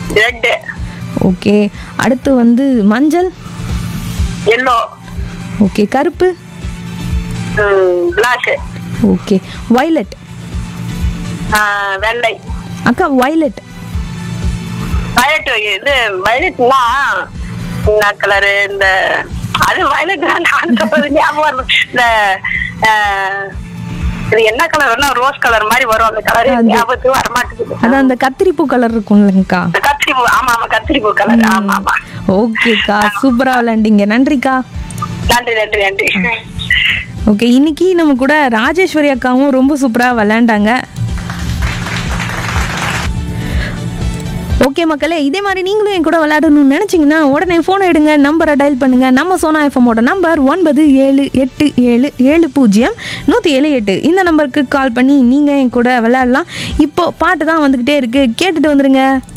Red okay அடுத்து வந்து மஞ்சள் எல்லோ ஓகே கருப்பு பிளாக் ஓகே வைலட் வெள்ளை அக்கா வைலட் வயலட் இது வயலட்னா என்ன கலரு இந்த அது வயலட் நான் சொல்றது ஞாபகம் வரல. இந்த ஆஹ், இது என்ன கலர் ரோஸ் கலர் மாதிரி வரும் அந்த கலர் அது- ஞாபகத்துக்கு வரமாட்டேங்குது அதான் அந்த கத்திரிப்பூ கலர் இருக்கும்லங்கக்கா கத்திரி பூ ஆமா ஆமா கத்திரி பூ கலர் ஆமா ஆமா ஓகேக்கா சூப்பரா விளையாண்டீங்க நன்றிக்கா நன்றி நன்றி நன்றி ஓகே இன்னைக்கு நம்ம கூட ராஜேஸ்வரி அக்காவும் ரொம்ப சூப்பரா விளையாண்டாங்க ஓகே மக்களே இதே மாதிரி நீங்களும் என் கூட விளையாடணும்னு நினச்சிங்கன்னா உடனே ஃபோனை எடுங்க நம்பரை டயல் பண்ணுங்க நம்ம சோனா எஃப்எம்மோட நம்பர் ஒன்பது ஏழு எட்டு ஏழு ஏழு பூஜ்ஜியம் நூற்றி ஏழு எட்டு இந்த நம்பருக்கு கால் பண்ணி நீங்கள் என் கூட விளையாடலாம் இப்போ பாட்டு தான் வந்துக்கிட்டே இருக்கு கேட்டுட்டு வந்துருங்க